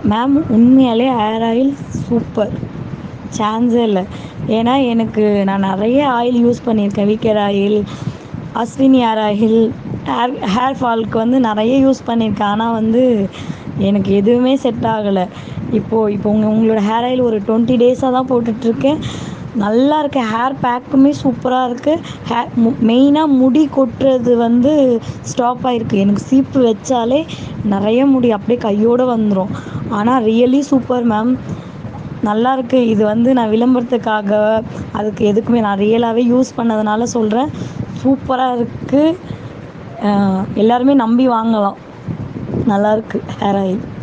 ma'am உண்மையாலே hair oil super சான்ஸே இல்லை ஏன்னா எனக்கு நான் நிறைய ஆயில் யூஸ் பண்ணியிருக்கேன் VCare oil Ashwini hair oil hair hair ஃபாலுக்கு வந்து நிறைய யூஸ் பண்ணியிருக்கேன் ஆனால் வந்து எனக்கு எதுவுமே செட் ஆகலை இப்போது இப்போ உங்கள் உங்களோட ஹேர் ஆயில் ஒரு டுவெண்ட்டி டேஸாக தான் போட்டுட்ருக்கேன் நல்லா இருக்கு ஹேர் பேக்குமே சூப்பராக இருக்குது ஹே மு மெயினாக முடி கொட்டுறது வந்து ஸ்டாப் ஆகிருக்கு எனக்கு சீப்பு வச்சாலே நிறைய முடி அப்படியே கையோடு வந்துடும் ஆனால் ரியலி சூப்பர் மேம் நல்லா இருக்கு இது வந்து நான் விளம்பரத்துக்காக அதுக்கு எதுக்குமே நான் ரியலாகவே யூஸ் பண்ணதுனால சொல்கிறேன் சூப்பராக இருக்குது எல்லாருமே நம்பி வாங்கலாம் நல்லா இருக்கு ஹேர் ஆயில்